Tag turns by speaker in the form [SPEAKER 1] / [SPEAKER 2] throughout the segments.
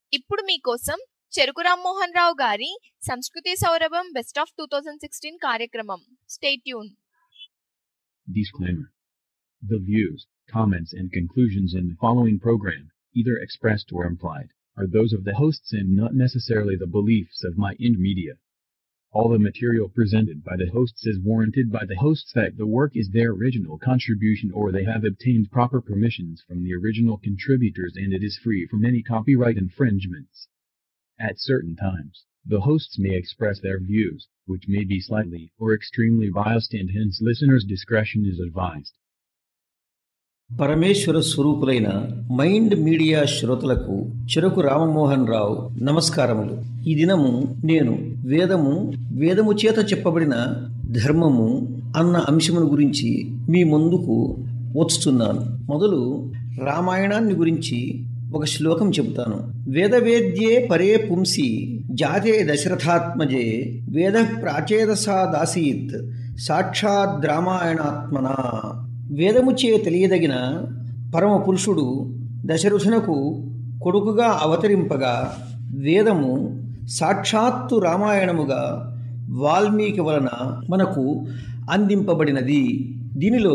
[SPEAKER 1] ఇప్పుడు మీకోసం చెరుకు రామ్మోహన్ రావు గారి సంస్కృతి సౌరభం best of two thousand sixteen కార్యక్రమం stay tuned
[SPEAKER 2] Disclaimer. The views, comments, and conclusions in the following program, either expressed or implied, are those of the hosts and not necessarily the beliefs of My Ind Media. All the material presented by the hosts is warranted by the hosts that the work is their original contribution or they have obtained proper permissions from the original contributors and it is free from any copyright infringements. At certain times, the hosts may express their views, which may be slightly or extremely biased and hence listeners' discretion is advised.
[SPEAKER 3] పరమేశ్వర స్వరూపులైన Mind Media శ్రోతలకు చెరుకు రామమోహన్ రావు నమస్కారములు ఈ దినము నేను వేదము వేదము చేత చెప్పబడిన ధర్మము అన్న అంశమును గురించి మీ ముందుకు వచ్చుతున్నాను మొదలు రామాయణాన్ని గురించి ఒక శ్లోకం చెబుతాను వేదవేద్యే పరే పుంసి జాతే దశరథాత్మజే వేద ప్రాచేదసాదాసీత్ సాక్షాద్ రామాయణాత్మనా వేదముచే తెలియదగిన పరమ పురుషుడు దశరథునకు కొడుకుగా అవతరింపగా వేదము సాక్షాత్తు రామాయణముగా వాల్మీకి వలన మనకు అందింపబడినది దీనిలో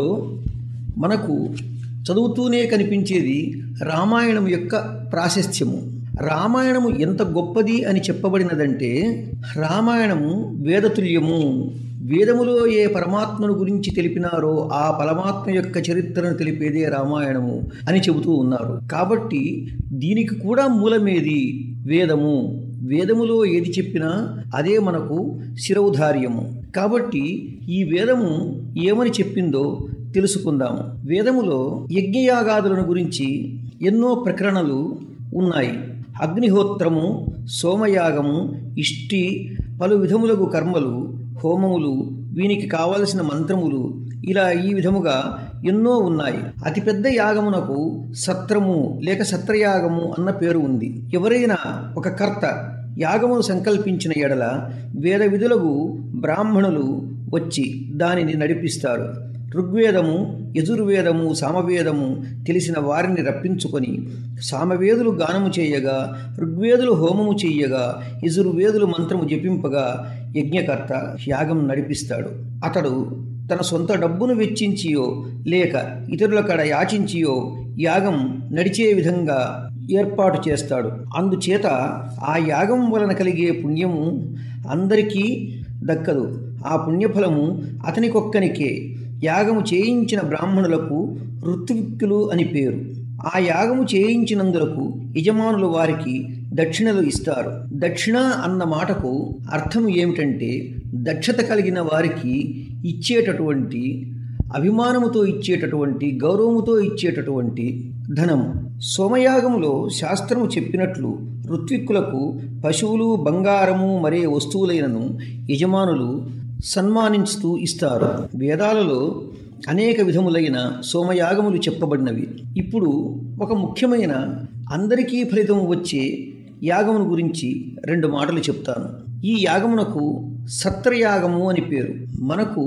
[SPEAKER 3] మనకు చదువుతూనే కనిపించేది రామాయణం యొక్క ప్రాశస్త్యము రామాయణము ఎంత గొప్పది అని చెప్పబడినదంటే రామాయణము వేదతుల్యము వేదములో ఏ పరమాత్మను గురించి తెలిపినారో ఆ పరమాత్మ యొక్క చరిత్రను తెలిపేదే రామాయణము అని చెబుతూ ఉన్నారు కాబట్టి దీనికి కూడా మూలమేది వేదము వేదములో ఏది చెప్పినా అదే మనకు శిరౌధార్యము కాబట్టి ఈ వేదము ఏమని చెప్పిందో తెలుసుకుందాము వేదములో యజ్ఞయాగాదులను గురించి ఎన్నో ప్రకరణలు ఉన్నాయి అగ్నిహోత్రము సోమయాగము ఇష్టి పలు విధములకు కర్మలు హోమములు వీనికి కావలసిన మంత్రములు ఇలా ఈ విధముగా ఎన్నో ఉన్నాయి అతిపెద్ద యాగమునకు సత్రము లేక సత్రయాగము అన్న పేరు ఉంది ఎవరైనా ఒక కర్త యాగమును సంకల్పించిన ఎడల వేద విధులకు బ్రాహ్మణులు వచ్చి దానిని నడిపిస్తారు ఋగ్వేదము యజుర్వేదము సామవేదము తెలిసిన వారిని రప్పించుకొని సామవేదులు గానము చేయగా ఋగ్వేదులు హోమము చెయ్యగా యజుర్వేదులు మంత్రము జపింపగా యజ్ఞకర్త యాగం నడిపిస్తాడు అతడు తన సొంత డబ్బును వెచ్చించియో లేక ఇతరుల కడ యాచించియో యాగం నడిచే విధంగా ఏర్పాటు చేస్తాడు అందుచేత ఆ యాగం వలన కలిగే పుణ్యము అందరికీ దక్కదు ఆ పుణ్యఫలము అతనికొక్కనికే యాగము చేయించిన బ్రాహ్మణులకు ఋత్విక్కులు అని పేరు ఆ యాగము చేయించినందులకు యజమానులు వారికి దక్షిణలు ఇస్తారు దక్షిణ అన్న మాటకు అర్థం ఏమిటంటే దక్షత కలిగిన వారికి ఇచ్చేటటువంటి అభిమానముతో ఇచ్చేటటువంటి గౌరవముతో ఇచ్చేటటువంటి ధనము సోమయాగములో శాస్త్రము చెప్పినట్లు ఋత్విక్కులకు పశువులు బంగారము మరే వస్తువులైనను యజమానులు సన్మానించుతూ ఇస్తారు వేదాలలో అనేక విధములైన సోమయాగములు చెప్పబడినవి ఇప్పుడు ఒక ముఖ్యమైన అందరికీ ఫలితం వచ్చే యాగమును గురించి రెండు మాటలు చెప్తాను ఈ యాగమునకు సత్రయాగము అని పేరు మనకు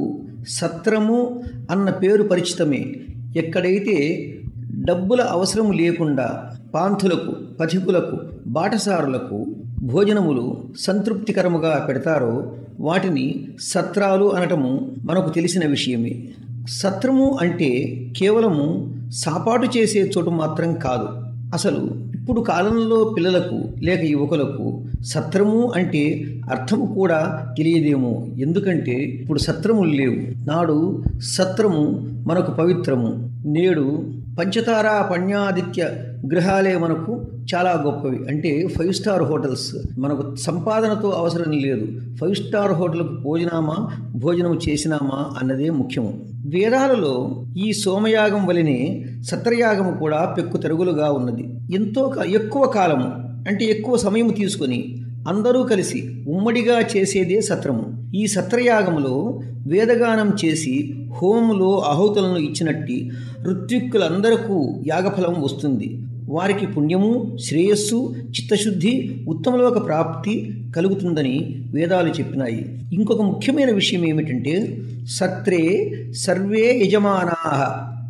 [SPEAKER 3] సత్రము అన్న పేరు పరిచితమే ఎక్కడైతే డబ్బుల అవసరం లేకుండా పాంథులకు పథికులకు బాటసారులకు భోజనములు సంతృప్తికరముగా పెడతారో వాటిని సత్రాలు అనటము మనకు తెలిసిన విషయమే సత్రము అంటే కేవలము సాపాటు చేసే చోటు మాత్రం కాదు అసలు ఇప్పుడు కాలంలో పిల్లలకు లేక యువకులకు సత్రము అంటే అర్థము కూడా తెలియదేమో ఎందుకంటే ఇప్పుడు సత్రములు లేవు నాడు సత్రము మనకు పవిత్రము నేడు పంచతారా పణ్యాదిత్య గృహాలే మనకు చాలా గొప్పవి అంటే ఫైవ్ స్టార్ హోటల్స్ మనకు సంపాదనతో అవసరం లేదు ఫైవ్ స్టార్ హోటల్కు భోజనామా భోజనం చేసినామా అన్నదే ముఖ్యము వేదాలలో ఈ సోమయాగం వలనే సత్రయాగము కూడా పెక్కు తెరుగులుగా ఉన్నది ఎంతో ఎక్కువ కాలము అంటే ఎక్కువ సమయం తీసుకొని అందరూ కలిసి ఉమ్మడిగా చేసేదే సత్రము ఈ సత్రయాగములో వేదగానం చేసి హోమములో ఆహుతులను ఇచ్చినట్టి ఋత్విక్కులందరకు యాగఫలం వస్తుంది వారికి పుణ్యము శ్రేయస్సు చిత్తశుద్ధి ఉత్తమలోక ప్రాప్తి కలుగుతుందని వేదాలు చెప్పినాయి ఇంకొక ముఖ్యమైన విషయం ఏమిటంటే సత్రే సర్వే యజమానా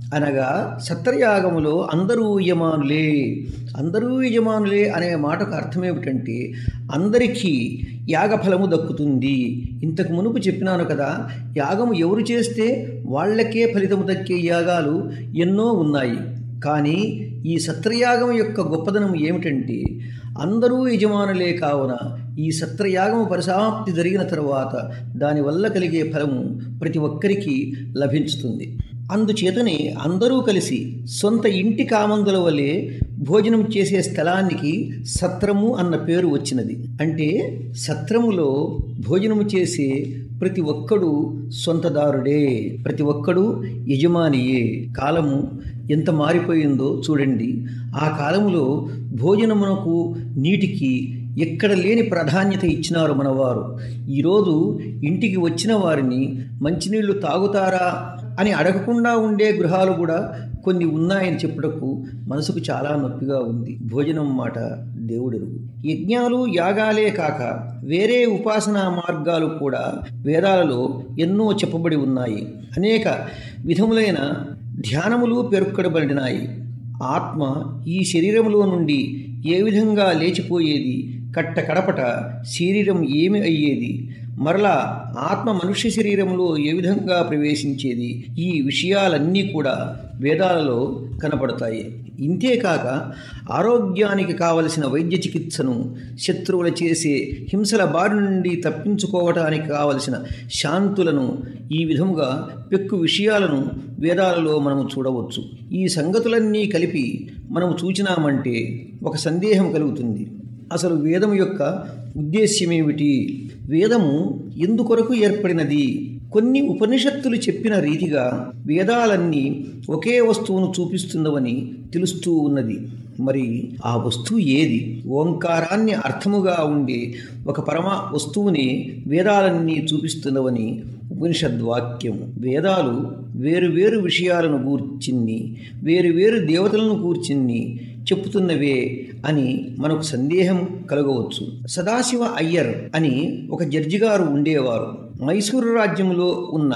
[SPEAKER 3] అనగా సత్రయాగములో అందరూ యజమానులే అందరూ యజమానులే అనే మాటకు అర్థం ఏమిటంటే అందరికీ యాగఫలము దక్కుతుంది ఇంతకు మునుపు చెప్పినాను కదా యాగము ఎవరు చేస్తే వాళ్ళకే ఫలితము దక్కే యాగాలు ఎన్నో ఉన్నాయి కానీ ఈ సత్రయాగం యొక్క గొప్పదనం ఏమిటంటే అందరూ యజమానులే కావున ఈ సత్రయాగము పరిసమాప్తి జరిగిన తరువాత దానివల్ల కలిగే ఫలము ప్రతి ఒక్కరికి లభించుతుంది అందుచేతనే అందరూ కలిసి సొంత ఇంటి కామందుల వలె భోజనం చేసే స్థలానికి సత్రము అన్న పేరు వచ్చినది అంటే సత్రములో భోజనము చేసే ప్రతి ఒక్కడు సొంతదారుడే ప్రతి ఒక్కడు యజమానియే కాలము ఎంత మారిపోయిందో చూడండి ఆ కాలములో భోజనమునకు నీటికి ఎక్కడ లేని ప్రాధాన్యత ఇచ్చినారు మనవారు ఈరోజు ఇంటికి వచ్చిన వారిని మంచినీళ్లు తాగుతారా అని అడగకుండా ఉండే గృహాలు కూడా కొన్ని ఉన్నాయని చెప్పుటకు మనసుకు చాలా నొప్పిగా ఉంది భోజనం మాట దేవుడెరుగు యజ్ఞాలు యాగాలే కాక వేరే ఉపాసనా మార్గాలు కూడా వేదాలలో ఎన్నో చెప్పబడి ఉన్నాయి అనేక విధములైన ధ్యానములు పేర్కొనబడినాయి ఆత్మ ఈ శరీరములో నుండి ఏ విధంగా లేచిపోయేది కట్ట కడపట శరీరం ఏమి అయ్యేది మరలా ఆత్మ మనుష్య శరీరంలో ఏ విధంగా ప్రవేశించేది ఈ విషయాలన్నీ కూడా వేదాలలో కనపడతాయి ఇంతేకాక ఆరోగ్యానికి కావలసిన వైద్య చికిత్సను శత్రువుల చేసే హింసల బారి నుండి తప్పించుకోవటానికి కావలసిన శాంతులను ఈ విధముగా పెక్కు విషయాలను వేదాలలో మనము చూడవచ్చు ఈ సంగతులన్నీ కలిపి మనము చూచినామంటే ఒక సందేహం కలుగుతుంది అసలు వేదం యొక్క ఉద్దేశ్యమేమిటి వేదము ఎందుకొరకు ఏర్పడినది కొన్ని ఉపనిషత్తులు చెప్పిన రీతిగా వేదాలన్నీ ఒకే వస్తువును చూపిస్తున్నవని తెలుస్తూ ఉన్నది మరి ఆ వస్తువు ఏది ఓంకారాన్ని అర్థముగా ఉండే ఒక పరమ వస్తువుని వేదాలన్నీ చూపిస్తున్నవని ఉపనిషద్వాక్యం వేదాలు వేరు వేరు విషయాలను గూర్చిన్ని వేరు వేరు దేవతలను కూర్చిన్ని చెప్పుతున్నవే అని మనకు సందేహం కలగవచ్చు సదాశివ అయ్యర్ అని ఒక జడ్జి గారు ఉండేవారు మైసూరు రాజ్యంలో ఉన్న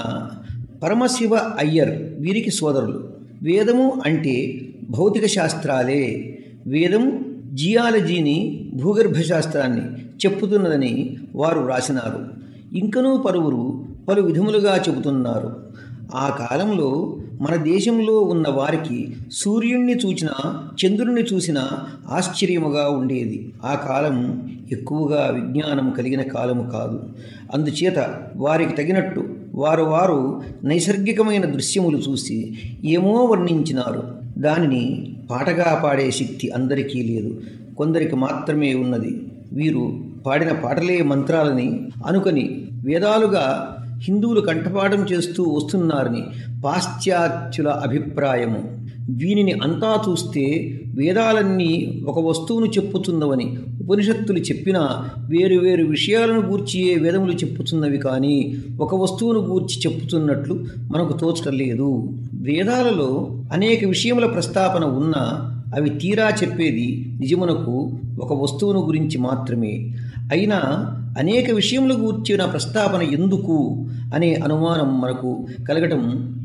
[SPEAKER 3] పరమశివ అయ్యర్ వీరికి సోదరులు వేదము అంటే భౌతిక శాస్త్రాలే వేదం జియాలజీని భూగర్భ శాస్త్రాన్ని చెప్పుతున్నదని వారు రాసినారు ఇంకనూ పలువురు పలు విధములుగా చెబుతున్నారు ఆ కాలంలో మన దేశంలో ఉన్న వారికి సూర్యుణ్ణి చూచినా చంద్రుణ్ణి చూసినా ఆశ్చర్యముగా ఉండేది ఆ కాలం ఎక్కువగా విజ్ఞానం కలిగిన కాలము కాదు అందుచేత వారికి తగినట్టు వారు వారు నైసర్గికమైన దృశ్యములు చూసి ఏమో వర్ణించినారు దానిని పాటగా పాడే శక్తి అందరికీ లేదు కొందరికి మాత్రమే ఉన్నది వీరు పాడిన పాటలే మంత్రాలని అనుకొని వేదాలుగా హిందువులు కంఠపాఠం చేస్తూ వస్తున్నారని పాశ్చాత్యుల అభిప్రాయము దీనిని అంతా చూస్తే వేదాలన్నీ ఒక వస్తువును చెప్పుతున్నవని ఉపనిషత్తులు చెప్పినా వేరు వేరు విషయాలను గూర్చియే వేదములు చెప్పుతున్నవి కానీ ఒక వస్తువును గూర్చి చెప్పుతున్నట్లు మనకు తోచటం లేదు వేదాలలో అనేక విషయముల ప్రస్తాపన ఉన్నా అవి తీరా చెప్పేది నిజమునకు ఒక వస్తువును గురించి మాత్రమే అయినా అనేక విషయముల గూర్చిన ప్రస్తాపన ఎందుకు అనే అనుమానం మనకు కలగటం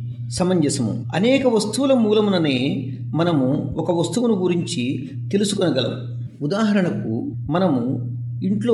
[SPEAKER 3] సమంజసము అనేక వస్తువుల మూలముననే మనము ఒక వస్తువును గురించి తెలుసుకొనగలం ఉదాహరణకు మనము ఇంట్లో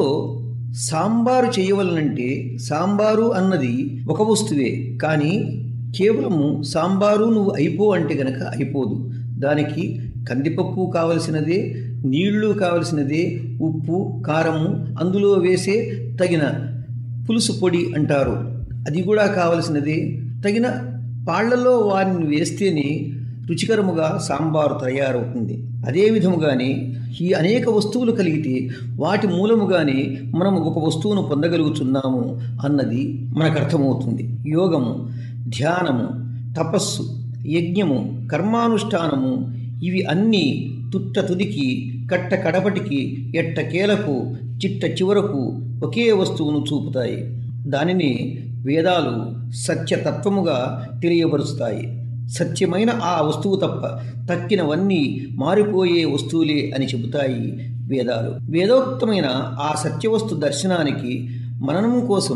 [SPEAKER 3] సాంబారు చేయవలనంటే సాంబారు అన్నది ఒక వస్తువే కానీ కేవలము సాంబారు నువ్వు అయిపో అంటే గనక అయిపోదు దానికి కందిపప్పు కావలసినదే నీళ్లు కావలసినదే ఉప్పు కారము అందులో వేసే తగిన పులుసు పొడి అంటారు అది కూడా కావలసినదే తగిన పాళ్లలో వారిని వేస్తేనే రుచికరముగా సాంబారు తయారవుతుంది అదే విధముగానే ఈ అనేక వస్తువులు కలిగితే వాటి మూలముగానే మనం ఒక వస్తువును పొందగలుగుతున్నాము అన్నది మనకు అర్థమవుతుంది యోగము ధ్యానము తపస్సు యజ్ఞము కర్మానుష్ఠానము ఇవి అన్నీ తుట్ట తుదికి కట్ట కడపటికి ఎట్టకేలకు చిట్ట చివరకు ఒకే వస్తువును చూపుతాయి దానిని వేదాలు సత్యతత్వముగా తెలియపరుస్తాయి సత్యమైన ఆ వస్తువు తప్ప తక్కినవన్నీ మారిపోయే వస్తువులే అని చెబుతాయి వేదాలు వేదోక్తమైన ఆ సత్యవస్తు దర్శనానికి మననం కోసం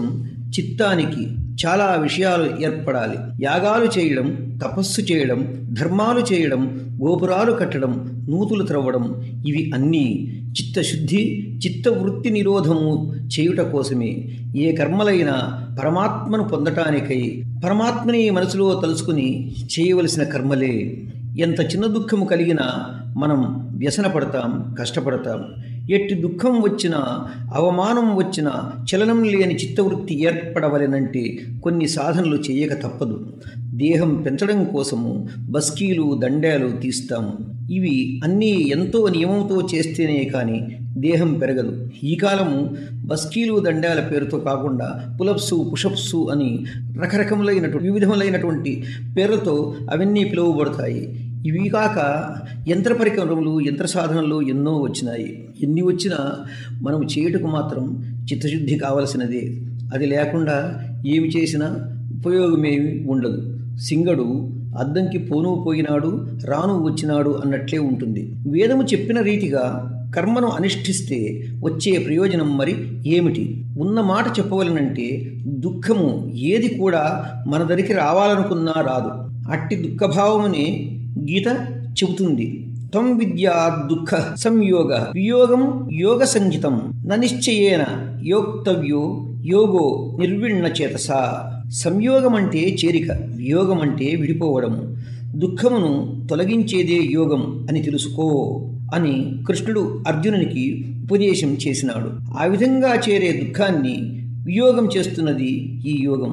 [SPEAKER 3] చిత్తానికి చాలా విషయాలు ఏర్పడాలి యాగాలు చేయడం తపస్సు చేయడం ధర్మాలు చేయడం గోపురాలు కట్టడం నూతులు త్రవ్వడం ఇవి అన్నీ చిత్తశుద్ధి చిత్తవృత్తి నిరోధము చేయుట కోసమే ఏ కర్మలైనా పరమాత్మను పొందటానికై పరమాత్మని మనసులో తలుచుకుని చేయవలసిన కర్మలే ఎంత చిన్న దుఃఖము కలిగినా మనం వ్యసన పడతాం కష్టపడతాం ఎట్టి దుఃఖం వచ్చినా అవమానం వచ్చినా చలనం లేని చిత్తవృత్తి ఏర్పడవలెనంటే కొన్ని సాధనలు చేయక తప్పదు దేహం పెంచడం కోసము బస్కీలు దండాలు తీస్తాము ఇవి అన్నీ ఎంతో నియమంతో చేస్తేనే కానీ దేహం పెరగదు ఈ కాలము బస్కీలు దండాల పేరుతో కాకుండా పులప్సు పుషప్సు అని రకరకములైనటువంటి వివిధములైనటువంటి పేర్లతో అవన్నీ పిలువబడతాయి ఇవి కాక యంత్ర పరికరములు యంత్ర సాధనలు ఎన్నో వచ్చినాయి ఎన్ని వచ్చినా మనం చేయుటకు మాత్రం చిత్తశుద్ధి కావలసినదే అది లేకుండా ఏమి చేసినా ఉపయోగమేమి ఉండదు సింగడు అద్దంకి పోను పోయినాడు రాను వచ్చినాడు అన్నట్లే ఉంటుంది వేదము చెప్పిన రీతిగా కర్మను అనుష్ఠిస్తే వచ్చే ప్రయోజనం మరి ఏమిటి ఉన్న మాట చెప్పవలనంటే దుఃఖము ఏది కూడా మన దగ్గరికి రావాలనుకున్నా రాదు అట్టి దుఃఖభావమునే గీత చెబుతుంది త్వం విద్యా దుఃఖ సంయోగ వియోగం యోగ సంహితం ననిశ్చయేన యోక్తవ్యో యోగో నిర్విణ్ణ చేతస సంయోగం అంటే చేరిక వియోగం అంటే విడిపోవడము దుఃఖమును తొలగించేదే యోగం అని తెలుసుకో అని కృష్ణుడు అర్జునునికి ఉపదేశం చేసినాడు ఆ విధంగా చేరే దుఃఖాన్ని వియోగం చేస్తున్నది ఈ యోగం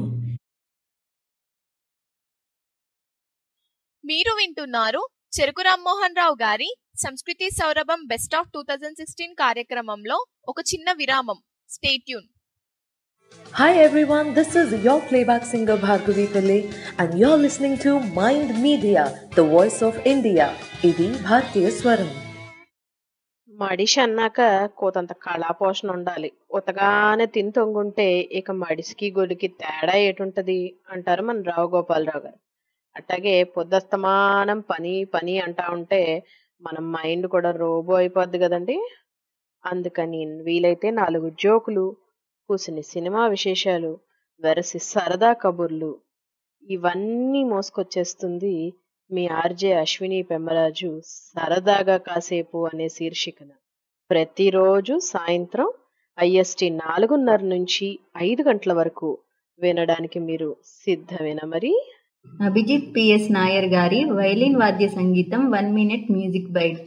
[SPEAKER 1] మీరు వింటున్నారు చెరుకు రామ్మోహన్ రావు గారి సంస్కృతి సౌరభం best of two thousand sixteen కార్యక్రమంలో ఒక చిన్న విరామం stay tuned
[SPEAKER 4] Hi everyone, this is your playback singer Bhargavi Pillai and you're listening to Mind Media, the voice of India. ఇది భారతీయ స్వరం
[SPEAKER 5] మడిషి అన్నాక కోతంత కళాపోషణ ఉండాలి ఉతగానే తిని తొంగుంటే ఇక మడిసికి గొడికి తేడా ఏటుంటది అంటారు మన రావు గోపాలరావు గారు అట్లాగే పొద్దస్తమానం పని పని అంటా ఉంటే మన మైండ్ కూడా రోబో అయిపోద్ది కదండి అందుకని వీలైతే నాలుగు జోకులు కూసిని సినిమా విశేషాలు వెరసి సరదా కబుర్లు ఇవన్నీ మోసుకొచ్చేస్తుంది మీ ఆర్జే అశ్విని పెమ్మరాజు సరదాగా కాసేపు అనే శీర్షికన ప్రతిరోజు సాయంత్రం ఐఎస్టి నాలుగున్నర నుంచి ఐదు గంటల వరకు వినడానికి మీరు సిద్ధమేనా మరి
[SPEAKER 6] అభిజిత్ పిఎస్ నాయర్ గారి వైలిన్ వాద్య సంగీతం one minute music bite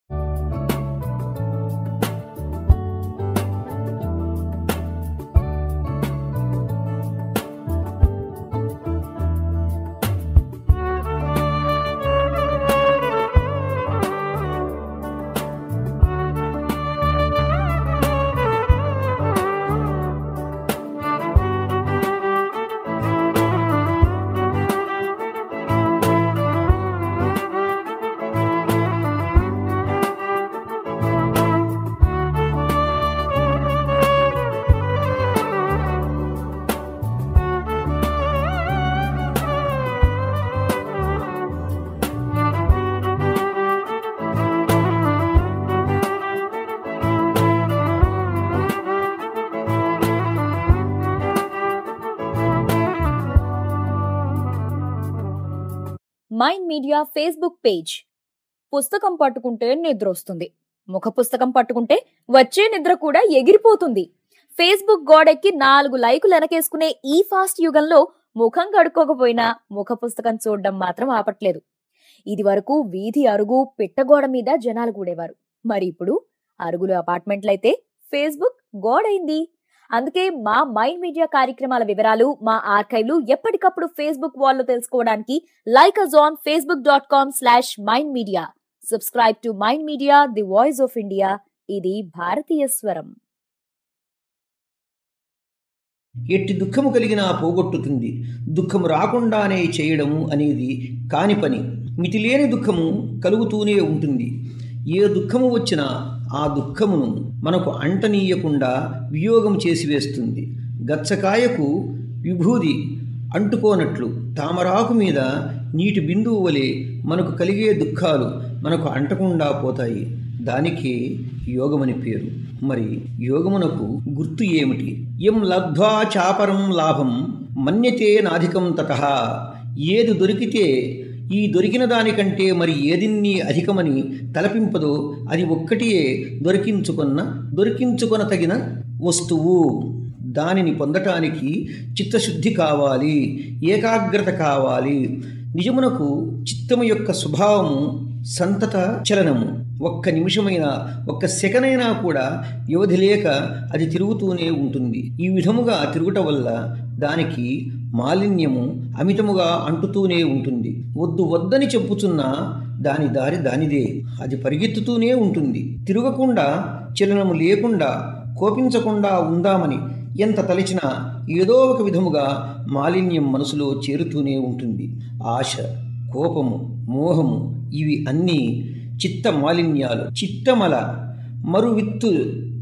[SPEAKER 7] Mind Media Facebook page పుస్తకం పట్టుకుంటే నిద్ర వస్తుంది ముఖ పుస్తకం పట్టుకుంటే వచ్చే నిద్ర కూడా ఎగిరిపోతుంది ఫేస్బుక్ గోడెక్కి నాలుగు లైకులు వెనకేసుకునే ఈ ఫాస్ట్ యుగంలో ముఖం కడుక్కోకపోయినా ముఖ పుస్తకం చూడడం మాత్రం ఆపట్లేదు ఇది వరకు వీధి అరుగు పిట్టగోడ మీద జనాలు కూడేవారు మరి ఇప్పుడు అరుగులు అపార్ట్మెంట్లయితే ఫేస్బుక్ గోడైంది అందుకే మా మైండ్ మీడియా కార్యక్రమాల వివరాలు మా ఆర్కైవ్లు ఎప్పటికప్పుడు ఫేస్బుక్ వాల్లో తెలుసుకోవడానికి like us on Facebook dot com slash Mind Media subscribe to Mind Media the voice of India ఇది భారతీయ స్వరం
[SPEAKER 3] ఎట్టి దుఃఖము కలిగినా పోగొట్టుతుంది దుఃఖము రాకుండానే చేయడము అనేది కాని పని మితిలేని దుఃఖము కలుగుతూనే ఉంటుంది ఏ దుఃఖము వచ్చినా ఆ దుఃఖమును మనకు అంటనీయకుండా వియోగం చేసి వేస్తుంది గచ్చకాయకు విభూది అంటుకోనట్లు తామరాకు మీద నీటి బిందువు వలె మనకు కలిగే దుఃఖాలు మనకు అంటకుండా పోతాయి దానికే యోగమని పేరు మరి యోగమునకు గుర్తు ఏమిటి ఎం లబ్ధ్వా చాపరం లాభం మన్యతే నాధికం తత ఏది దొరికితే ఈ దొరికిన దానికంటే మరి ఏదిన్ని అధికమని తలపింపదో అది ఒక్కటియే దొరికించుకున్న దొరికించుకొన తగిన వస్తువు దానిని పొందటానికి చిత్తశుద్ధి కావాలి ఏకాగ్రత కావాలి నిజమునకు చిత్తము యొక్క స్వభావము సంతత చలనము ఒక్క నిమిషమైన ఒక్క సెకనైనా కూడా వ్యవధి లేక అది తిరుగుతూనే ఉంటుంది ఈ విధముగా తిరుగుట వల్ల దానికి మాలిన్యము అమితముగా అంటుతూనే ఉంటుంది వద్దు వద్దని చెప్పుచున్నా దాని దారి దానిదే అది పరిగెత్తుతూనే ఉంటుంది తిరగకుండా చలనము లేకుండా కోపించకుండా ఉందామని ఎంత తలిచినా ఏదో ఒక విధముగా మాలిన్యం మనసులో చేరుతూనే ఉంటుంది ఆశ కోపము మోహము ఇవి అన్నీ చిత్త మాలిన్యాలు చిత్తమల మరువిత్తు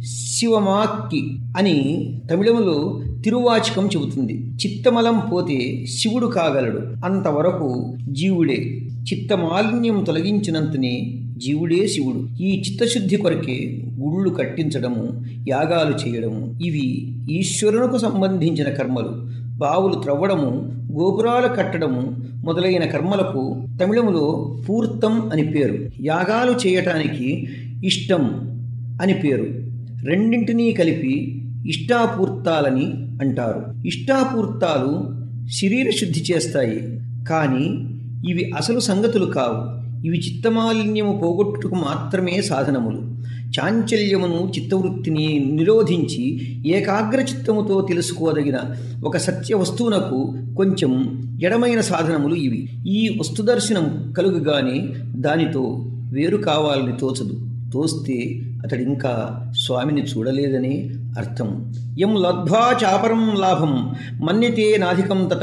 [SPEAKER 3] శివమాక్కి అని తమిళములో తిరువాచకం చెబుతుంది చిత్తమలం పోతే శివుడు కాగలడు అంతవరకు జీవుడే చిత్తమాలిన్యం తొలగించినంతనే జీవుడే శివుడు ఈ చిత్తశుద్ధి కొరకే గుళ్ళు కట్టించడము యాగాలు చేయడము ఇవి ఈశ్వరునకు సంబంధించిన కర్మలు బావులు త్రవ్వడము గోపురాలు కట్టడము మొదలైన కర్మలకు తమిళములో పూర్తం అని పేరు యాగాలు చేయటానికి ఇష్టం అని పేరు రెండింటినీ కలిపి ఇష్టాపూర్తాలని అంటారు ఇష్టాపూర్తాలు శరీర శుద్ధి చేస్తాయి కానీ ఇవి అసలు సంగతులు కావు ఇవి చిత్తమాలిన్యము పోగొట్టుటకు మాత్రమే సాధనములు చాంచల్యమును చిత్తవృత్తిని నిరోధించి ఏకాగ్ర చిత్తముతో తెలుసుకోదగిన ఒక సత్య వస్తువునకు కొంచెం ఎడమైన సాధనములు ఇవి ఈ వస్తుదర్శనం కలుగుగానే దానితో వేరు కావాలని తోచదు తోస్తే అతడింకా స్వామిని చూడలేదని అర్థం ఎం లబ్ధ్వా చాపరం లాభం మన్యతే నాధికం తట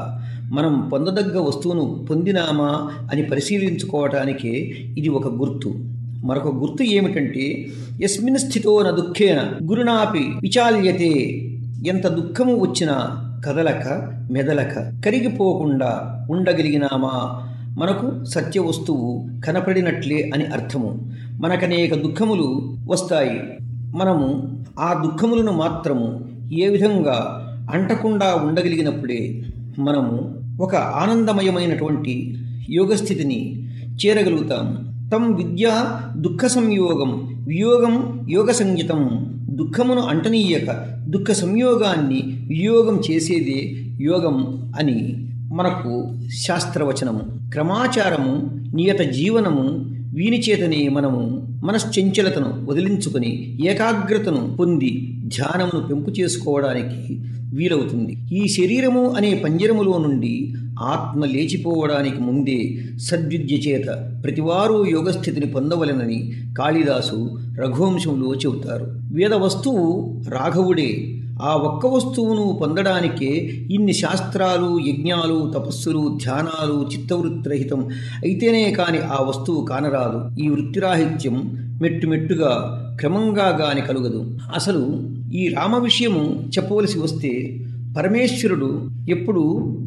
[SPEAKER 3] మనం పొందదగ్గ వస్తువును పొందినామా అని పరిశీలించుకోవటానికే ఇది ఒక గుర్తు మరొక గుర్తు ఏమిటంటే ఎస్మిన్ స్థితో న దుఃఖేన గురునాపి విచాల్యతే ఎంత దుఃఖము వచ్చినా కదలక మెదలక కరిగిపోకుండా ఉండగలిగినామా మనకు సత్య వస్తువు కనపడినట్లే అని అర్థము మనకనేక దుఃఖములు వస్తాయి మనము ఆ దుఃఖములను మాత్రము ఏ విధంగా అంటకుండా ఉండగలిగినప్పుడే మనము ఒక ఆనందమయమైనటువంటి యోగస్థితిని చేరగలుగుతాము తం విద్య దుఃఖ సంయోగం వియోగం యోగ సంయుతం దుఃఖమును అంటనీయక దుఃఖ సంయోగాన్ని వియోగం చేసేదే యోగం అని మనకు శాస్త్రవచనము క్రమాచారము నియత జీవనము వీని చేతనే మనము మనశ్చంచలతను వదిలించుకొని ఏకాగ్రతను పొంది ధ్యానమును పెంపు చేసుకోవడానికి వీలవుతుంది ఈ శరీరము అనే పంజరములో నుండి ఆత్మ లేచిపోవడానికి ముందే సద్విద్య చేత ప్రతివారు యోగస్థితిని పొందవలెనని కాళిదాసు రఘువంశంలో చెబుతారు వేద వస్తువు రాఘవుడే ఆ ఒక్క వస్తువును పొందడానికే ఇన్ని శాస్త్రాలు యజ్ఞాలు తపస్సులు ధ్యానాలు చిత్తవృత్తిరహితం అయితేనే కాని ఆ వస్తువు కానరాదు ఈ వృత్తిరాహిత్యం మెట్టుమెట్టుగా క్రమంగా గాని కలుగదు అసలు ఈ రామ విషయము చెప్పవలసి వస్తే పరమేశ్వరుడు ఎప్పుడు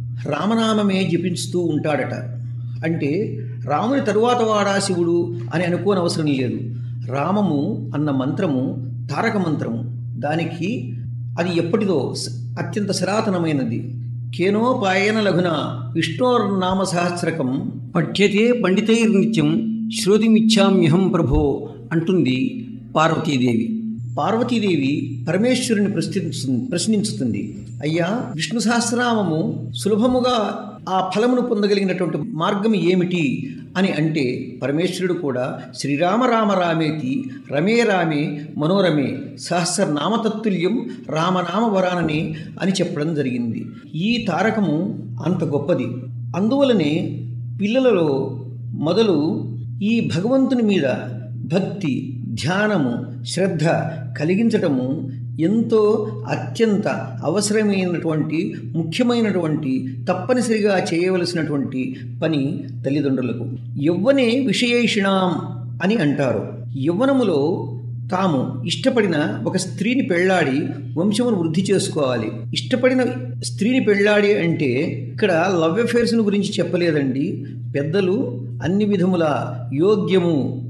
[SPEAKER 3] రామనామమే జపించుతూ ఉంటాడట అంటే రాముని తరువాత వాడా శివుడు అని అనుకోనవసరం లేదు రామము అన్న మంత్రము తారక మంత్రము దానికి అది ఎప్పటిదో స- అత్యంత సనాతనమైనది కేనోపాయన లఘున విష్ణోర్నామ సహస్రకం పఠ్యతే పండితైర్నిత్యం శ్రోతిమిచ్చామ్యహం ప్రభో అంటుంది పార్వతీదేవి పార్వతీదేవి పరమేశ్వరుని ప్రశ్నించుతుంది ప్రశ్నించుతుంది అయ్యా విష్ణు సహస్రనామము సులభముగా ఆ ఫలమును పొందగలిగినటువంటి మార్గం ఏమిటి అని అంటే పరమేశ్వరుడు కూడా శ్రీరామ రామ రామేతి రమే రామే మనోరమే సహస్రనామతత్తుల్యం రామనామ వరానని అని చెప్పడం జరిగింది ఈ తారకము అంత గొప్పది అందువలనే పిల్లలలో మొదలు ఈ భగవంతుని మీద భక్తి ధ్యానము శ్రద్ధ కలిగించటము ఎంతో అత్యంత అవసరమైనటువంటి ముఖ్యమైనటువంటి తప్పనిసరిగా చేయవలసినటువంటి పని తల్లిదండ్రులకు యవ్వనే విషయేషిణాం అని అంటారు యవ్వనములో తాము ఇష్టపడిన ఒక స్త్రీని పెళ్ళాడి వంశమును వృద్ధి చేసుకోవాలి ఇష్టపడిన స్త్రీని పెళ్ళాడి అంటే ఇక్కడ లవ్ అఫేర్స్ని గురించి చెప్పలేదండి పెద్దలు అన్ని విధముల యోగ్యము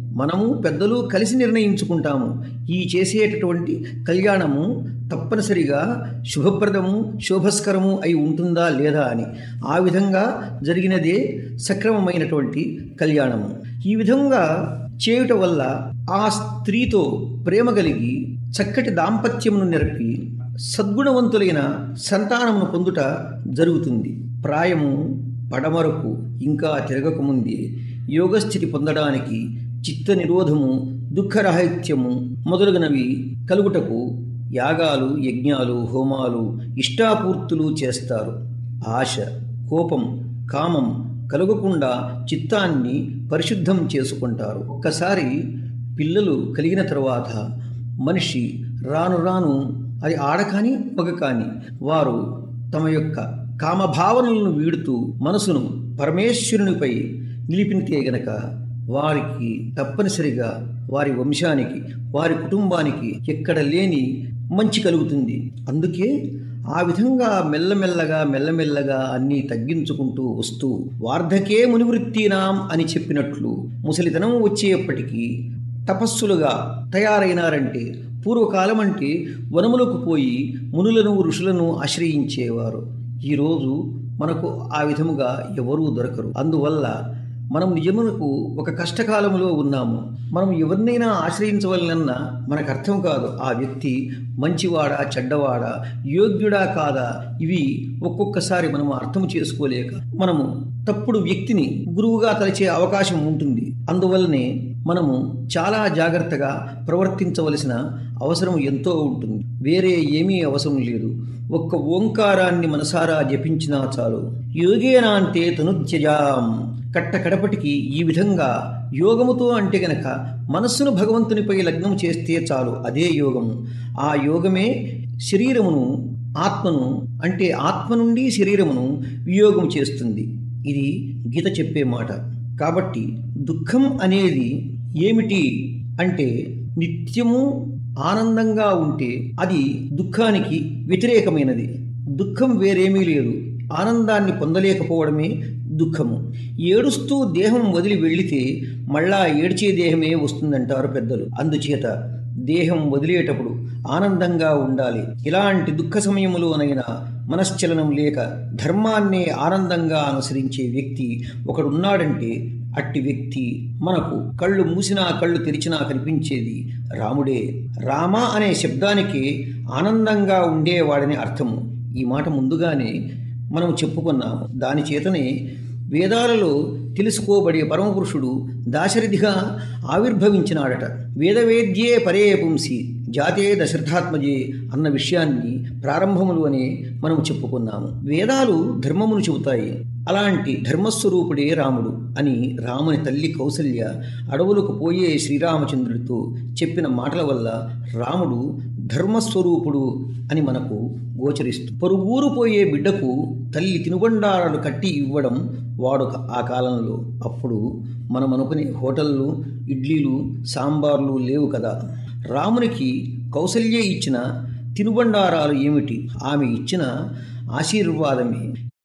[SPEAKER 3] మనము పెద్దలు కలిసి నిర్ణయించుకుంటాము ఈ చేసేటటువంటి కళ్యాణము తప్పనిసరిగా శుభప్రదము శోభస్కరము అయి ఉంటుందా లేదా అని ఆ విధంగా జరిగినదే సక్రమమైనటువంటి కళ్యాణము ఈ విధంగా చేయుట వల్ల ఆ స్త్రీతో ప్రేమ కలిగి చక్కటి దాంపత్యమును నెరపి సద్గుణవంతులైన సంతానమును పొందుట జరుగుతుంది ప్రాయము పడమరకు ఇంకా తిరగకముందే యోగస్థితి పొందడానికి చిత్త నిరోధము దుఃఖరాహిత్యము మొదలగునవి కలుగుటకు యాగాలు యజ్ఞాలు హోమాలు ఇష్టాపూర్తులు చేస్తారు ఆశ కోపం కామం కలగకుండా చిత్తాన్ని పరిశుద్ధం చేసుకుంటారు ఒక్కసారి పిల్లలు కలిగిన తరువాత మనిషి రాను రాను అది ఆడ కానీ మగ కానీ వారు తమ యొక్క కామభావనలను వీడుతూ మనసును పరమేశ్వరునిపై నిలిపితే గనక వారికి తప్పనిసరిగా వారి వంశానికి వారి కుటుంబానికి ఎక్కడ లేని మంచి కలుగుతుంది అందుకే ఆ విధంగా మెల్లమెల్లగా మెల్లమెల్లగా అన్నీ తగ్గించుకుంటూ వస్తూ వార్ధకే మునివృత్తినాం అని చెప్పినట్లు ముసలితనం వచ్చేప్పటికీ తపస్సులుగా తయారైనారంటే పూర్వకాలం అంటే వనములకు పోయి మునులను ఋషులను ఆశ్రయించేవారు ఈరోజు మనకు ఆ విధముగా ఎవరూ దొరకరు అందువల్ల మనం నిజమునకు ఒక కష్టకాలంలో ఉన్నాము మనం ఎవరినైనా ఆశ్రయించవలనన్నా మనకు అర్థం కాదు ఆ వ్యక్తి మంచివాడా చెడ్డవాడా యోగ్యుడా కాదా ఇవి ఒక్కొక్కసారి మనం అర్థం చేసుకోలేక మనము తప్పుడు వ్యక్తిని గురువుగా తలచే అవకాశం ఉంటుంది అందువల్లనే మనము చాలా జాగ్రత్తగా ప్రవర్తించవలసిన అవసరం ఎంతో ఉంటుంది వేరే ఏమీ అవసరం లేదు ఒక్క ఓంకారాన్ని మనసారా జపించినా చాలు యోగేనా అంటే తనుత్యజాం కట్ట కడపటికి ఈ విధంగా యోగముతో అంటే గనక మనస్సును భగవంతునిపై లగ్నం చేస్తే చాలు అదే యోగము ఆ యోగమే శరీరమును ఆత్మను అంటే ఆత్మ నుండి శరీరమును వియోగం చేస్తుంది ఇది గీత చెప్పే మాట కాబట్టి దుఃఖం అనేది ఏమిటి అంటే నిత్యము ఆనందంగా ఉంటే అది దుఃఖానికి వ్యతిరేకమైనది దుఃఖం వేరేమీ లేదు ఆనందాన్ని పొందలేకపోవడమే దుఃఖము ఏడుస్తూ దేహం వదిలి వెళితే మళ్ళా ఏడ్చే దేహమే వస్తుందంటారు పెద్దలు అందుచేత దేహం వదిలేటప్పుడు ఆనందంగా ఉండాలి ఇలాంటి దుఃఖ సమయములోనైనా మనశ్చలనం లేక ధర్మాన్నే ఆనందంగా అనుసరించే వ్యక్తి ఒకడున్నాడంటే అట్టి వ్యక్తి మనకు కళ్ళు మూసినా కళ్ళు తెరిచినా కనిపించేది రాముడే రామ అనే శబ్దానికి ఆనందంగా ఉండేవాడని అర్థము ఈ మాట ముందుగానే మనం చెప్పుకున్నాము దాని చేతనే వేదాలలో తెలుసుకోబడే పరమపురుషుడు దాశరథిగా ఆవిర్భవించినాడట వేదవేద్యే పరే పుంసి జాతే దశరథాత్మజే అన్న విషయాన్ని ప్రారంభములోనే మనం చెప్పుకున్నాము వేదాలు ధర్మమును చెబుతాయి అలాంటి ధర్మస్వరూపుడే రాముడు అని రాముని తల్లి కౌసల్య అడవులకు పోయే శ్రీరామచంద్రుడితో చెప్పిన మాటల వల్ల రాముడు ధర్మస్వరూపుడు అని మనకు గోచరిస్తూ పరుగురు పోయే బిడ్డకు తల్లి తినుబండారాలు కట్టి ఇవ్వడం వాడు ఆ కాలంలో అప్పుడు మనం అనుకునే హోటళ్ళు ఇడ్లీలు సాంబార్లు లేవు కదా రామునికి కౌసల్య ఇచ్చిన తినుబండారాలు ఏమిటి ఆమె ఇచ్చిన ఆశీర్వాదమే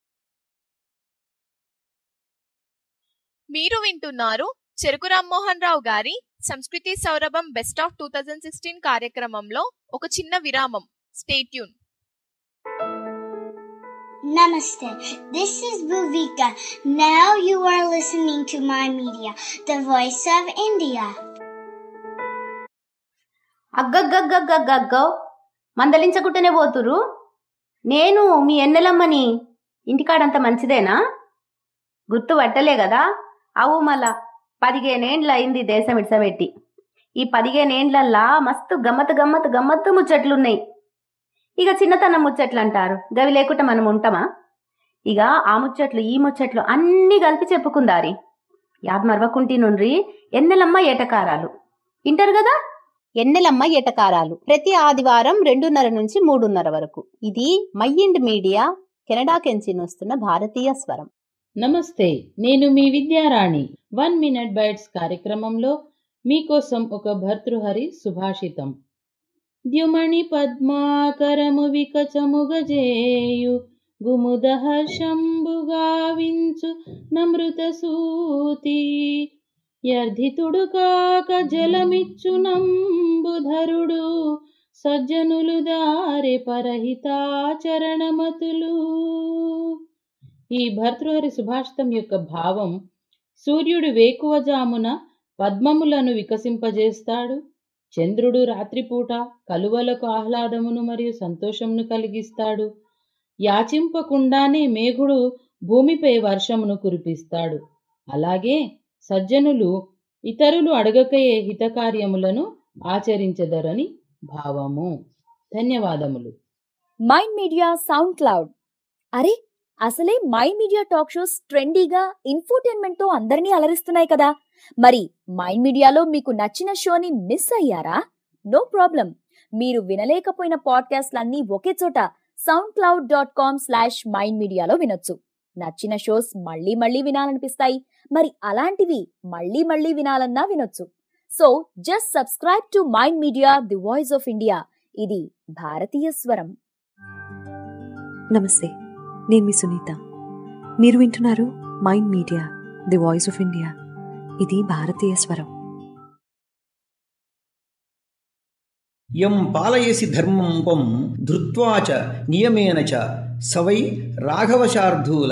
[SPEAKER 1] మీరు వింటున్నారు చెరుకు రామ్మోహన్ రావు గారి సంస్కృతి సౌరభం best of two thousand sixteen కార్యక్రమంలో ఒక చిన్న విరామం stay tuned
[SPEAKER 8] Namaste. This is Bhuvika. Now you are listening to my media, the voice of India.
[SPEAKER 9] అగ్గగ్గగ్గగ్గగ్గో మందలించకుంటేనే పోతురు నేను మీ ఎన్నెలమ్మని ఇంటికాడంత మంచిదేనా గుర్తు పట్టలే కదా అవు మళ్ళా పదిహేనేండ్ల అయింది దేశం ఇడ్సబెట్టి ఈ పదిహేనేండ్లల్లా మస్తు గమ్మత్ గమ్మత్ గమ్మత్తు ముచ్చట్లున్నాయి ఇక చిన్నతనం ముచ్చట్లు అంటారు గవి లేకుండా మనం ఉంటామా ఇక ఆ ముచ్చట్లు ఈ ముచ్చట్లు అన్నీ కలిపి చెప్పుకుందారి యాద్ మరవకుంటి నుండ్రి ఎన్నెలమ్మ ఏటకారాలు వింటారు కదా
[SPEAKER 10] ఎన్నెలమ్మ ఎటకారాలు ప్రతి ఆదివారం రెండున్నర నుంచి మూడున్నర వరకు ఇది మైండ్ మీడియా కెనడా కెంచి వస్తున్న భారతీయ స్వరం
[SPEAKER 11] నమస్తే నేను మీ విద్యారాణి వన్ మినిట్ బైట్స్ కార్యక్రమంలో మీకోసం ఒక భర్తృహరి సుభాషితం ద్యుమణి పద్మాకరము వికచముగజేయు గుముదహర్షంబుగా వించు నమృత సూతి యర్ధితుడు కాక జలమిచ్చునంబుధరుడు సజ్జనులు దారి పరహితాచరణమతులు ఈ భర్తృహరి సుభాషితం యొక్క భావం సూర్యుడు వేకువజామున పద్మములను వికసింపజేస్తాడు చంద్రుడు రాత్రిపూట కలువలకు ఆహ్లాదమును మరియు సంతోషమును కలిగిస్తాడు యాచింపకుండానే మేఘుడు భూమిపై వర్షమును కురిపిస్తాడు అలాగే సజ్జనులు ఇతరులు అడగకయే హితకార్యములను ఆచరించదరని భావము ధన్యవాదములు
[SPEAKER 7] మైండ్ మీడియా సౌండ్ క్లౌడ్ అరే అసలే మైండ్ మీడియా టాక్ షోస్ ట్రెండీగా ఇన్ఫోటైన్మెంట్ తో అందరినీ అలరిస్తున్నాయి కదా మరి మైండ్ మీడియాలో మీకు నచ్చిన షోని మిస్ అయ్యారా నో ప్రాబ్లం మీరు వినలేకపోయిన పాడ్కాస్ట్లన్నీ ఒకే చోట sound cloud dot com slash Mind మీడియాలో వినొచ్చు నచ్చిన షోస్ మళ్ళీ మళ్ళీ వినాలనిపిస్తాయి మరి అలాంటివి మళ్ళీ మళ్ళీ వినాలన్నా వినొచ్చు so just subscribe to Mind Media the voice of India ఇది భారతీయ స్వరం
[SPEAKER 12] నమస్తే నేను మీ సునీత మీరు వింటున్నారు Mind Media the voice of India ఇది భారతీయ స్వరం
[SPEAKER 3] యం పాలయసి ధర్మం పం ధృత్వాచ నియమేన చ సవై రాఘవశార్ధూల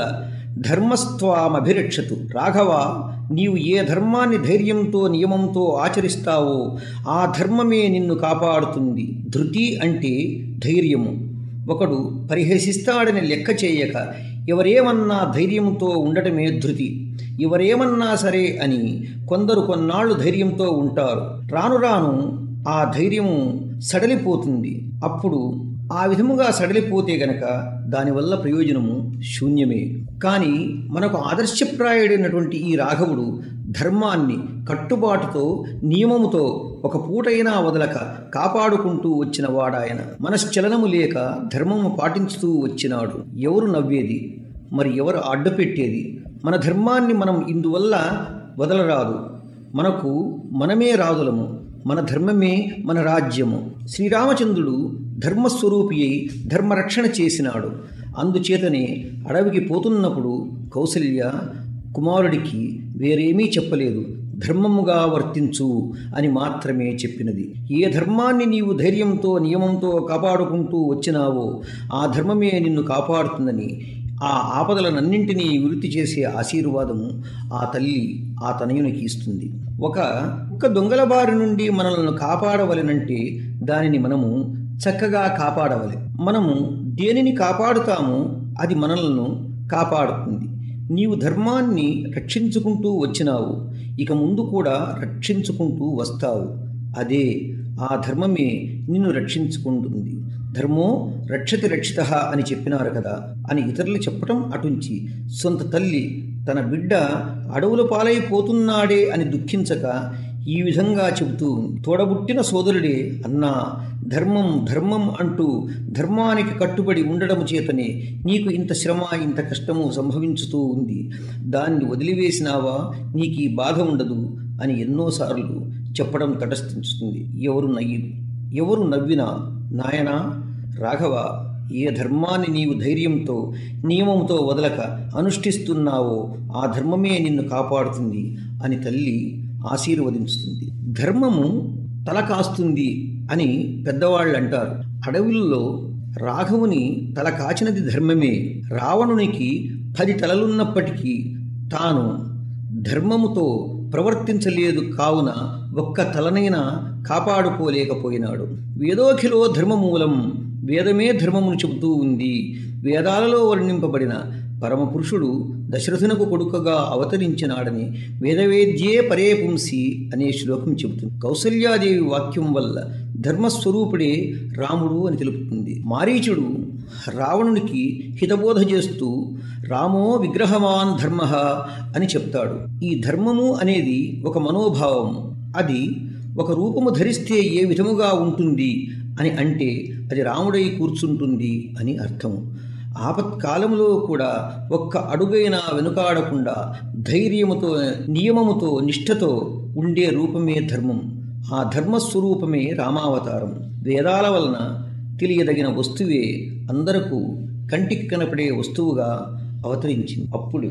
[SPEAKER 3] ధర్మస్త్వామభిరక్షతు రాఘవ నీవు ఏ ధర్మాన్ని ధైర్యంతో నియమంతో ఆచరిస్తావో ఆ ధర్మమే నిన్ను కాపాడుతుంది ధృతి అంటే ధైర్యము ఒకడు పరిహసిస్తాడని లెక్క చేయక ఎవరేమన్నా ధైర్యంతో ఉండటమే ధృతి ఎవరేమన్నా సరే అని కొందరు కొన్నాళ్ళు ధైర్యంతో ఉంటారు రాను రాను ఆ ధైర్యము సడలిపోతుంది అప్పుడు ఆ విధముగా సడలిపోతే గనక దానివల్ల ప్రయోజనము శూన్యమే కానీ మనకు ఆదర్శప్రాయుడైనటువంటి ఈ రాఘవుడు ధర్మాన్ని కట్టుబాటుతో నియమముతో ఒక పూటైనా వదలక కాపాడుకుంటూ వచ్చిన వాడాయన మనశ్చలనము లేక ధర్మము పాటించుతూ వచ్చినాడు ఎవరు నవ్వేది మరి ఎవరు అడ్డుపెట్టేది మన ధర్మాన్ని మనం ఇందువల్ల వదలరాదు మనకు మనమే రాజులము మన ధర్మమే మన రాజ్యము శ్రీరామచంద్రుడు ధర్మస్వరూపి అయి ధర్మరక్షణ చేసినాడు అందుచేతనే అడవికి పోతున్నప్పుడు కౌసల్య కుమారుడికి వేరేమీ చెప్పలేదు ధర్మముగా వర్తించు అని మాత్రమే చెప్పినది ఏ ధర్మాన్ని నీవు ధైర్యంతో నియమంతో కాపాడుకుంటూ వచ్చినావో ఆ ధర్మమే నిన్ను కాపాడుతుందని ఆ ఆపదలనన్నింటినీ వివృత్తి చేసే ఆశీర్వాదము ఆ తల్లి ఆ తనయునికి ఇస్తుంది ఒక ఒక్క దొంగల బారి నుండి మనల్ని కాపాడవలెనంటే దానిని మనము చక్కగా కాపాడవలె మనము దేనిని కాపాడుతామో అది మనలను కాపాడుతుంది నీవు ధర్మాన్ని రక్షించుకుంటూ వచ్చినావు ఇక ముందు కూడా రక్షించుకుంటూ వస్తావు అదే ఆ ధర్మమే నిన్ను రక్షించుకుంటుంది ధర్మో రక్షతి రక్షిత అని చెప్పినారు కదా అని ఇతరులు చెప్పటం అటుంచి సొంత తల్లి తన బిడ్డ అడవుల పాలైపోతున్నాడే అని దుఃఖించక ఈ విధంగా చెబుతూ తోడబుట్టిన సోదరుడే అన్నా ధర్మం ధర్మం అంటూ ధర్మానికి కట్టుబడి ఉండడం చేతనే నీకు ఇంత శ్రమ ఇంత కష్టము సంభవించుతూ ఉంది దాన్ని వదిలివేసినావా నీకు ఈ బాధ ఉండదు అని ఎన్నోసార్లు చెప్పడం తటస్థించుతుంది ఎవరు నయ్యి ఎవరు నవ్వినా నాయనా రాఘవ ఏ ధర్మాన్ని నీవు ధైర్యంతో నియమంతో వదలక అనుష్ఠిస్తున్నావో ఆ ధర్మమే నిన్ను కాపాడుతుంది అని తల్లి ఆశీర్వదించుతుంది ధర్మము తల కాస్తుంది అని పెద్దవాళ్ళు అంటారు అడవుల్లో రాఘవుని తల కాచినది ధర్మమే రావణునికి పది తలలున్నప్పటికీ తాను ధర్మముతో ప్రవర్తించలేదు కావున ఒక్క తలనైనా కాపాడుకోలేకపోయినాడు వేదోఖిలో ధర్మమూలం వేదమే ధర్మమును చెబుతూ ఉంది వేదాలలో వర్ణింపబడిన పరమపురుషుడు దశరథునకు కొడుకగా అవతరించినాడని వేదవేద్యే పరే పుంసి అనే శ్లోకం చెబుతుంది కౌసల్యాదేవి వాక్యం వల్ల ధర్మస్వరూపుడే రాముడు అని తెలుపుతుంది మారీచుడు రావణునికి హితబోధ చేస్తూ రామో విగ్రహవాన్ ధర్మ అని చెప్తాడు ఈ ధర్మము అనేది ఒక మనోభావం అది ఒక రూపము ధరిస్తే ఏ విధముగా ఉంటుంది అని అంటే అది రాముడై కూర్చుంటుంది అని అర్థము ఆపత్కాలంలో కూడా ఒక్క అడుగైనా వెనుకాడకుండా ధైర్యముతో నియమముతో నిష్ఠతో ఉండే రూపమే ధర్మం ఆ ధర్మస్వరూపమే రామావతారం వేదాల వలన తెలియదగిన వస్తువే అందరకు కంటికి కనపడే వస్తువుగా అవతరించింది అప్పుడు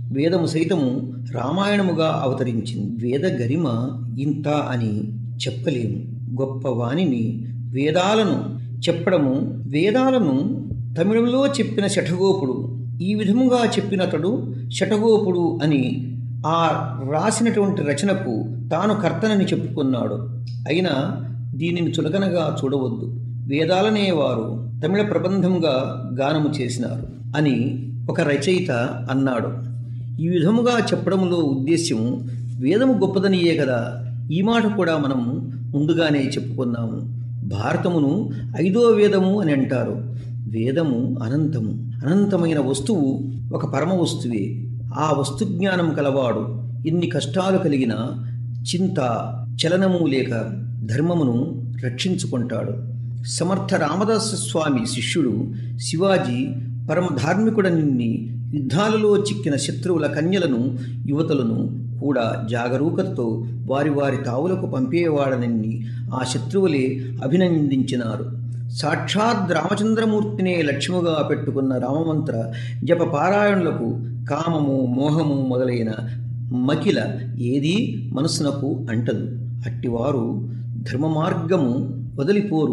[SPEAKER 3] వేదము సైతము రామాయణముగా అవతరించింది వేద గరిమ ఇంత అని చెప్పలేము గొప్ప వాణిని వేదాలను చెప్పడము వేదాలను తమిళంలో చెప్పిన శఠగోపుడు ఈ విధముగా చెప్పినతడు శఠగోపుడు అని ఆ రాసినటువంటి రచనకు తాను కర్తనని చెప్పుకున్నాడు అయినా దీనిని చులకనగా చూడవద్దు వేదాలనే వారు తమిళ ప్రబంధంగా గానము చేసినారు అని ఒక రచయిత అన్నాడు ఈ విధముగా చెప్పడంలో ఉద్దేశ్యం వేదము గొప్పదనియే కదా ఈ మాట కూడా మనం ముందుగానే చెప్పుకున్నాము భారతమును ఐదో వేదము అని అంటారు వేదము అనంతము అనంతమైన వస్తువు ఒక పరమ వస్తువే ఆ వస్తు జ్ఞానం కలవాడు ఎన్ని కష్టాలు కలిగినా చింత చలనము లేక ధర్మమును రక్షించుకుంటాడు సమర్థ రామదాస స్వామి శిష్యుడు శివాజీ పరమ ధార్మికుడని యుద్ధాలలో చిక్కిన శత్రువుల కన్యలను యువతలను కూడా జాగరూకతతో వారి వారి తావులకు పంపేవాడనని ఆ శత్రువులే అభినందించినారు సాక్షాత్ రామచంద్రమూర్తినే లక్ష్యముగా పెట్టుకున్న రామమంత్ర జప పారాయణులకు కామము మోహము మొదలైన మకిల ఏదీ మనసునకు అంటదు అట్టివారు ధర్మ మార్గము వదిలిపోరు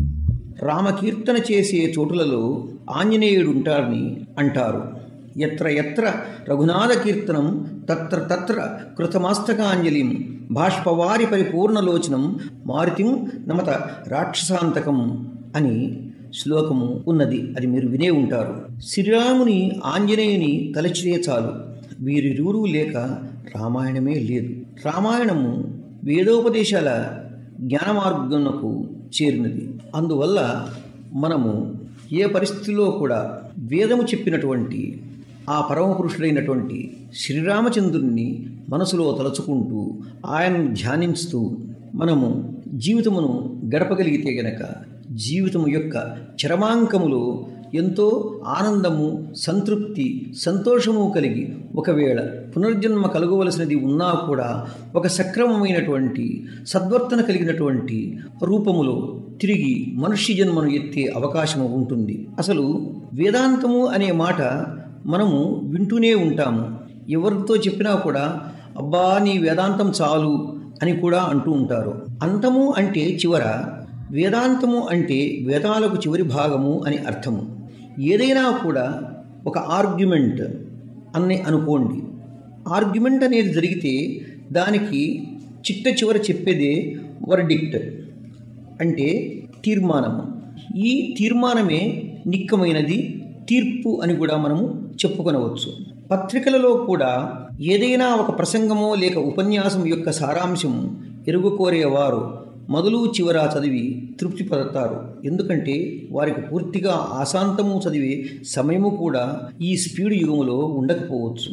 [SPEAKER 3] రామకీర్తన చేసే చోటులలో ఆంజనేయుడుంటాడని అంటారు ఎత్ర ఎత్ర రఘునాథ కీర్తనం తత్ర తత్ర కృతమస్తకాంజలిం బాష్పవారి పరిపూర్ణలోచనం మారుతిం నమత రాక్షసాంతకం అని శ్లోకము ఉన్నది అది మీరు వినే ఉంటారు శ్రీరాముని ఆంజనేయుని తలచితే చాలు వీరిరువురు లేక రామాయణమే లేదు రామాయణము వేదోపదేశాల జ్ఞాన మార్గమునకు చేరినది అందువల్ల మనము ఏ పరిస్థితిలో కూడా వేదము చెప్పినటువంటి ఆ పరమపురుషుడైనటువంటి శ్రీరామచంద్రుణ్ణి మనసులో తలుచుకుంటూ ఆయనను ధ్యానించుతూ మనము జీవితమును గడపగలిగితే గనక జీవితము యొక్క చరమాంకములో ఎంతో ఆనందము సంతృప్తి సంతోషము కలిగి ఒకవేళ పునర్జన్మ కలగవలసినది ఉన్నా కూడా ఒక సక్రమమైనటువంటి సద్వర్తన కలిగినటువంటి రూపములో తిరిగి మనుష్య జన్మను ఎత్తే అవకాశము ఉంటుంది అసలు వేదాంతము అనే మాట మనము వింటూనే ఉంటాము ఎవరితో చెప్పినా కూడా అబ్బా నీ వేదాంతం చాలు అని కూడా అంటూ ఉంటారు అంతము అంటే చివర వేదాంతము అంటే వేదాలకు చివరి భాగము అని అర్థము ఏదైనా కూడా ఒక ఆర్గ్యుమెంట్ అని అనుకోండి ఆర్గ్యుమెంట్ అనేది జరిగితే దానికి చిట్ట చివర చెప్పేదే వర్డిక్ట్ అంటే తీర్మానము ఈ తీర్మానమే నిక్కమైనది తీర్పు అని కూడా మనము చెప్పుకొనవచ్చు పత్రికలలో కూడా ఏదైనా ఒక ప్రసంగమో లేక ఉపన్యాసం యొక్క సారాంశం ఎరుగుకోరేవారు మొదలు చివర చదివి తృప్తి పడతారు ఎందుకంటే వారికి పూర్తిగా ఆశాంతము చదివే సమయము కూడా ఈ స్పీడ్ యుగములో ఉండకపోవచ్చు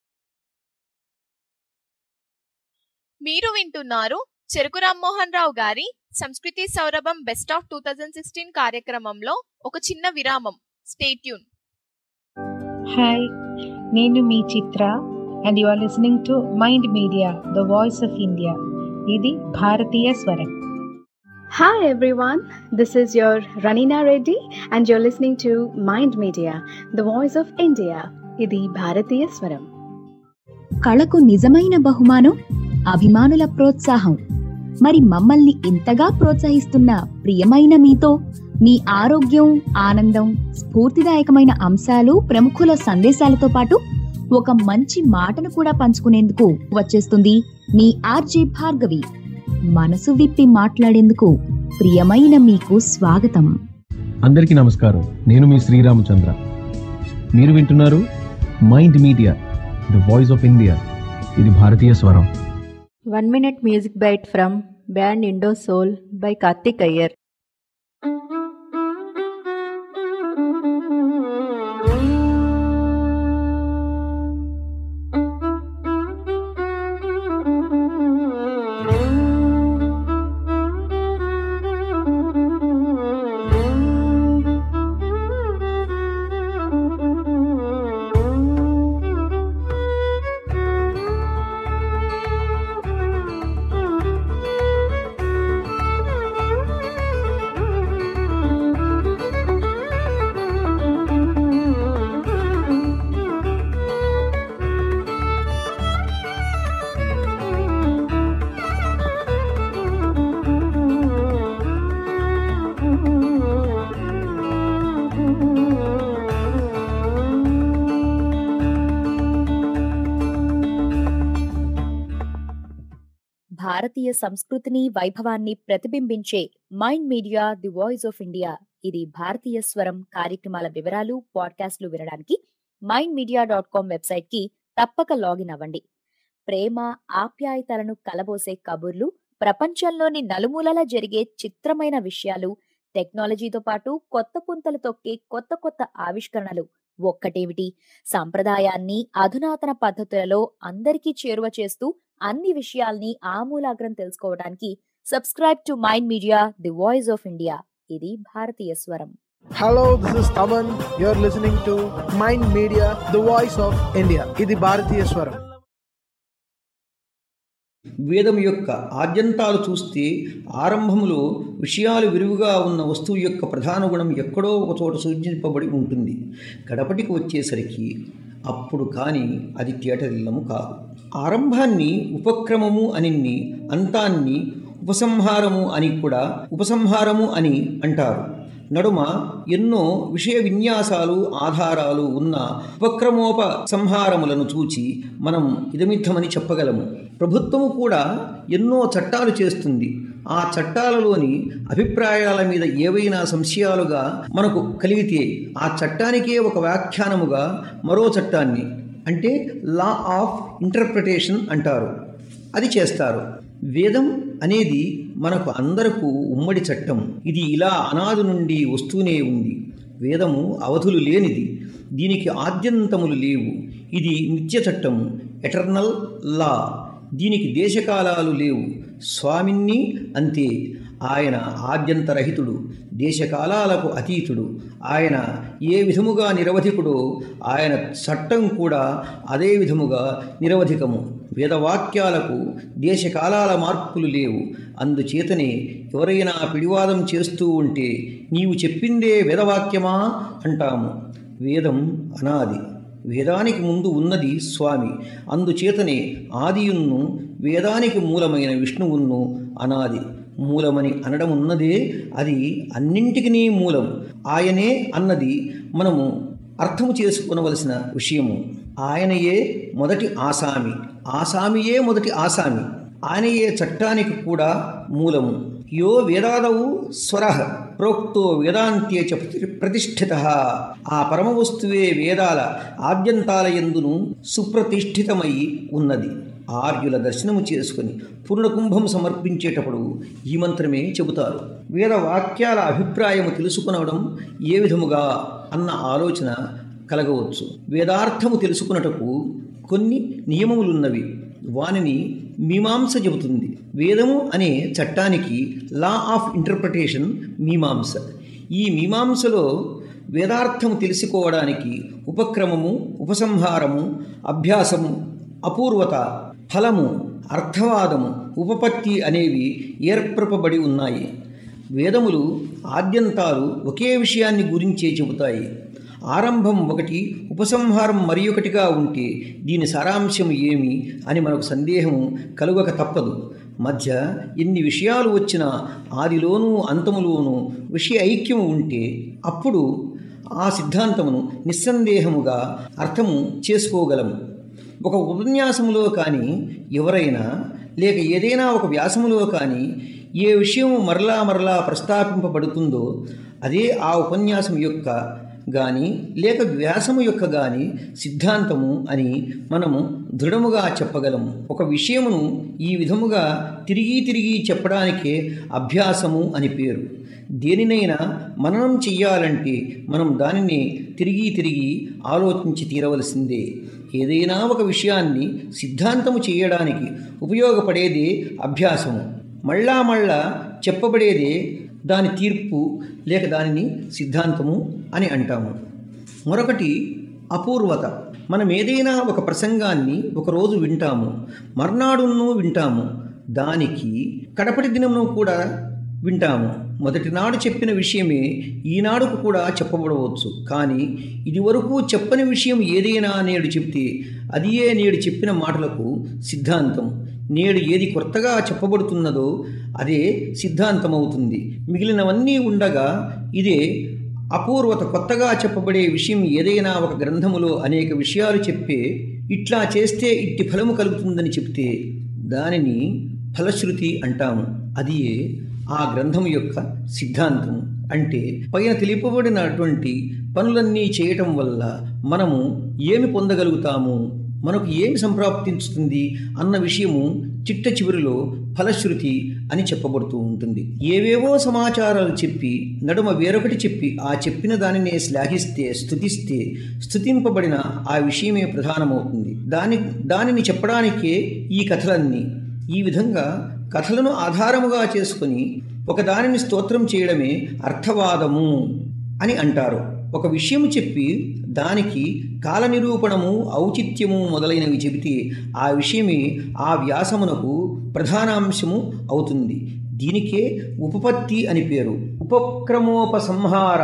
[SPEAKER 1] మీరు వింటున్నారు చెరుకు రామ్మోహన్ రావు గారి సంస్కృతి సౌరభం best of two thousand sixteen కార్యక్రమంలో ఒక చిన్న విరామం స్టేట్యూన్
[SPEAKER 13] హాయ్ నేను మీ Chitra and you are listening to Mind Media the voice of India ఇది భారతీయ స్వరం
[SPEAKER 14] Hi everyone, this is your Ranina Reddy and you're listening to Mind Media, the voice of India. ఇది భారతీయ స్వరం
[SPEAKER 15] కళకు నిజమైన బహుమానం అభిమానుల ప్రోత్సాహం మరి మమ్మల్ని ఇంతగా ప్రోత్సహిస్తున్న ప్రియమైన మీతో మీ ఆరోగ్యం ఆనందం స్ఫూర్తిదాయకమైన అంశాలు ప్రముఖుల సందేశాలతో పాటు ఒక మంచి మాటను కూడా పంచుకునేందుకు వచ్చేస్తుంది మీ ఆర్జే భార్గవి మనసు విప్పి మాట్లాడేందుకు ప్రియమైన మీకు స్వాగతం
[SPEAKER 16] అందరికీ నమస్కారం నేను మీ శ్రీరామచంద్ర మీరు వింటున్నారు Mind Media the voice of India ఇది భారతీయ స్వరం
[SPEAKER 6] one minute music bite from band Indo Soul by Karthik Iyer
[SPEAKER 17] Thank you.
[SPEAKER 7] భారతీయ సంస్కృతిని వైభవాన్ని ప్రతిబింబించే Mind Media the voice of India ఇది భారతీయ స్వరం కార్యక్రమాల వివరాలు పాడ్కాస్ట్లు వినడానికి Mind Media dot com website కి తప్పక లాగిన్ అవ్వండి ప్రేమ ఆప్యాయతలను కలబోసే కబుర్లు ప్రపంచంలోని నలుమూలల జరిగే చిత్రమైన విషయాలు టెక్నాలజీతో పాటు కొత్త పుంతలు తొక్కే కొత్త కొత్త ఆవిష్కరణలు ఒక్కటేమిటి సాంప్రదాయాన్ని అధునాతన పద్ధతులలో అందరికీ చేరువ చేస్తూ అన్ని విషయాల్ని ఆమూలాగ్రం తెలుసుకోవడానికి subscribe to Mind Media the voice of India ఇది భారతీయ స్వరం
[SPEAKER 17] Hello, this is Taman. You're listening to Mind Media, the voice of India. ఇది భారతీయ స్వరం
[SPEAKER 3] వేదం యొక్క ఆద్యంతాలు చూస్తే ఆరంభంలో విషయాలు విరివిగా ఉన్న వస్తువు యొక్క ప్రధాన గుణం ఎక్కడో ఒక చోట సూచింపబడి ఉంటుంది గడపటికి వచ్చేసరికి అప్పుడు కానీ అది తేటరిల్లము కాదు ఆరంభాన్ని ఉపక్రమము అని అంతాన్ని ఉపసంహారము అని కూడా ఉపసంహారము అని అంటారు నడుమ ఎన్నో విషయ విన్యాసాలు ఆధారాలు ఉన్న ఉపక్రమోప సంహారములను చూచి మనం ఇదమిత్తమని చెప్పగలము ప్రభుత్వము కూడా ఎన్నో చట్టాలు చేస్తుంది ఆ చట్టాలలోని అభిప్రాయాల మీద ఏవైనా సంశయాలుగా మనకు కలిగితే ఆ చట్టానికే ఒక వ్యాఖ్యానముగా మరో చట్టాన్ని అంటే లా ఆఫ్ ఇంటర్ప్రిటేషన్ అంటారు అది చేస్తారు వేదం అనేది మనకు అందరకు ఉమ్మడి చట్టం ఇది ఇలా అనాది నుండి వస్తూనే ఉంది వేదము అవధులు లేనిది దీనికి ఆద్యంతములు లేవు ఇది నిత్య చట్టము ఎటర్నల్ లా దీనికి దేశకాలాలు లేవు స్వామిని అంతే ఆయన ఆద్యంతరహితుడు దేశకాలాలకు అతీతుడు ఆయన ఏ విధముగా నిరవధికుడో ఆయన చట్టం కూడా అదే విధముగా నిరవధికము వేదవాక్యాలకు దేశకాలాల మార్పులు లేవు అందుచేతనే ఎవరైనా పిడివాదం చేస్తూ ఉంటే నీవు చెప్పిందే వేదవాక్యమా అంటాము వేదం అనాది వేదానికి ముందు ఉన్నది స్వామి అందుచేతనే ఆదియున్ను వేదానికి మూలమైన విష్ణువున్ను అనాది మూలమని అనడమున్నదే అది అన్నింటికి మూలం ఆయనే అన్నది మనము అర్థము చేసుకునవలసిన విషయము ఆయనయే మొదటి ఆసామి ఆసామియే మొదటి ఆసామి ఆయనయే చట్టానికి కూడా మూలము యో వేదాదవు స్వర ప్రోక్తో వేదాంత్యే చ ప్రతిష్ఠిత ఆ పరమ వస్తువే వేదాల ఆద్యంతాల ఎందును సుప్రతిష్ఠితమై ఉన్నది ఆర్యుల దర్శనము చేసుకుని పూర్ణకుంభం సమర్పించేటప్పుడు ఈ మంత్రమే చెబుతారు వేద వాక్యాల అభిప్రాయము తెలుసుకునడం ఏ విధముగా అన్న ఆలోచన కలగవచ్చు వేదార్థము తెలుసుకున్నటకు కొన్ని నియమములున్నవి వానిని మీమాంస చెబుతుంది వేదము అనే చట్టానికి లా ఆఫ్ ఇంటర్ప్రిటేషన్ మీమాంస ఈ మీమాంసలో వేదార్థము తెలుసుకోవడానికి ఉపక్రమము ఉపసంహారము అభ్యాసము అపూర్వత ఫలము అర్థవాదము ఉపపత్తి అనేవి ఏర్పరపబడి ఉన్నాయి వేదములు ఆద్యంతాలు ఒకే విషయాన్ని గురించే చెబుతాయి ఆరంభం ఒకటి ఉపసంహారం మరి ఒకటిగా ఉంటే దీని సారాంశం ఏమి అని మనకు సందేహం కలుగక తప్పదు మధ్య ఎన్ని విషయాలు వచ్చినా ఆదిలోనూ అంతములోనూ విషయ ఐక్యము ఉంటే అప్పుడు ఆ సిద్ధాంతమును నిస్సందేహముగా అర్థము చేసుకోగలము ఒక ఉపన్యాసములో కానీ ఎవరైనా లేక ఏదైనా ఒక వ్యాసములో కానీ ఏ విషయం మరలా మరలా ప్రస్తాపింపబడుతుందో అదే ఆ ఉపన్యాసం యొక్క గాని లేక వ్యాసము యొక్క గాని సిద్ధాంతము అని మనము దృఢముగా చెప్పగలము ఒక విషయమును ఈ విధముగా తిరిగి తిరిగి చెప్పడానికే అభ్యాసము అని పేరు దేనినైనా మననం చెయ్యాలంటే మనం దానిని తిరిగి తిరిగి ఆలోచించి తీరవలసిందే ఏదైనా ఒక విషయాన్ని సిద్ధాంతము చేయడానికి ఉపయోగపడేదే అభ్యాసము మళ్ళా మళ్ళా చెప్పబడేదే దాని తీర్పు లేక దానిని సిద్ధాంతము అని అంటాము మరొకటి అపూర్వత మనం ఏదైనా ఒక ప్రసంగాన్ని ఒకరోజు వింటాము మర్నాడును వింటాము దానికి కడపటి దినమును కూడా వింటాము మొదటి నాడు చెప్పిన విషయమే ఈనాడుకు కూడా చెప్పబడవచ్చు కానీ ఇదివరకు చెప్పని విషయం ఏదైనా నేడు చెప్తే అదియే నేడు చెప్పిన మాటలకు సిద్ధాంతం నేడు ఏది కొత్తగా చెప్పబడుతున్నదో అదే సిద్ధాంతమవుతుంది మిగిలినవన్నీ ఉండగా ఇదే అపూర్వత కొత్తగా చెప్పబడే విషయం ఏదైనా ఒక గ్రంథములో అనేక విషయాలు చెప్పే ఇట్లా చేస్తే ఇట్టి ఫలము కలుగుతుందని చెప్తే దానిని ఫలశ్రుతి అంటాము అది ఆ గ్రంథం యొక్క సిద్ధాంతం అంటే పైన తెలిపబడినటువంటి పనులన్నీ చేయటం వల్ల మనము ఏమి పొందగలుగుతాము మనకు ఏమి సంప్రాప్తించుతుంది అన్న విషయము చిట్ట చివరిలో ఫలశ్రుతి అని చెప్పబడుతూ ఉంటుంది ఏవేవో సమాచారాలు చెప్పి నడుమ వేరొకటి చెప్పి ఆ చెప్పిన దానినే శ్లాఘిస్తే స్థుతిస్తే స్థుతింపబడిన ఆ విషయమే ప్రధానమవుతుంది దాని దానిని చెప్పడానికే ఈ కథలన్నీ ఈ విధంగా కథలను ఆధారముగా చేసుకుని ఒకదానిని స్తోత్రం చేయడమే అర్థవాదము అని అంటారు ఒక విషయము చెప్పి దానికి కాల నిరూపణము ఔచిత్యము మొదలైనవి చెబితే ఆ విషయమే ఆ వ్యాసమునకు ప్రధానాంశము అవుతుంది దీనికే ఉపపత్తి అని పేరు ఉపక్రమోపసంహార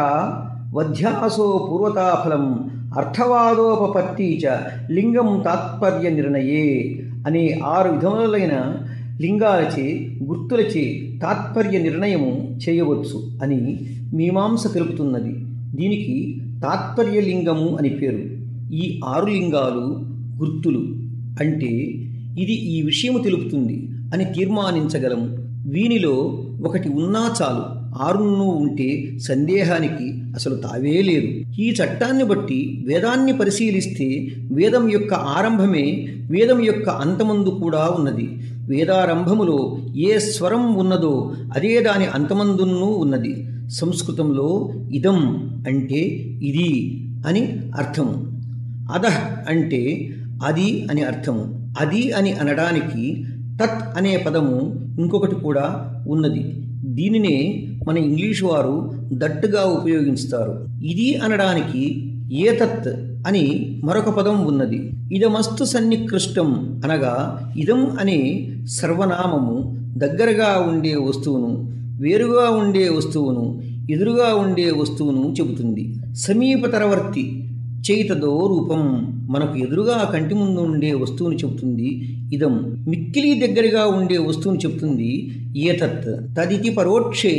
[SPEAKER 3] వధ్యాసో పూర్వతాఫలం అర్థవాదోపపత్తి చ లింగం తాత్పర్య నిర్ణయే అనే ఆరు విధములైన లింగాలచే గుర్తులచే తాత్పర్య నిర్ణయము చేయవచ్చు అని మీమాంస తెలుపుతున్నది దీనికి తాత్పర్యలింగము అని పేరు ఈ ఆరు లింగాలు గుర్తులు అంటే ఇది ఈ విషయము తెలుపుతుంది అని తీర్మానించగలము వీనిలో ఒకటి ఉన్నా చాలు ఆరున్నూ ఉంటే సందేహానికి అసలు తావే లేదు ఈ చట్టాన్ని బట్టి వేదాన్ని పరిశీలిస్తే వేదం యొక్క ఆరంభమే వేదం యొక్క అంతమందు కూడా ఉన్నది వేదారంభములో ఏ స్వరం ఉన్నదో అదే దాని అంతమందున్నూ ఉన్నది సంస్కృతంలో ఇదం అంటే ఇది అని అర్థము అదహ్ అంటే అది అని అర్థము అది అని అనడానికి తత్ అనే పదము ఇంకొకటి కూడా ఉన్నది దీనినే మన ఇంగ్లీషు వారు దట్టుగా ఉపయోగిస్తారు ఇది అనడానికి ఏతత్ అని మరొక పదం ఉన్నది ఇదమస్తు సన్నికృష్టం అనగా ఇదం అనే సర్వనామము దగ్గరగా ఉండే వస్తువును వేరుగా ఉండే వస్తువును ఎదురుగా ఉండే వస్తువును చెబుతుంది సమీపతరవర్తి చైతదో రూపం మనకు ఎదురుగా కంటి ముందు ఉండే వస్తువును చెబుతుంది ఇదం మిక్కిలి దగ్గరగా ఉండే వస్తువును చెబుతుంది ఏతత్ తదితి పరోక్షే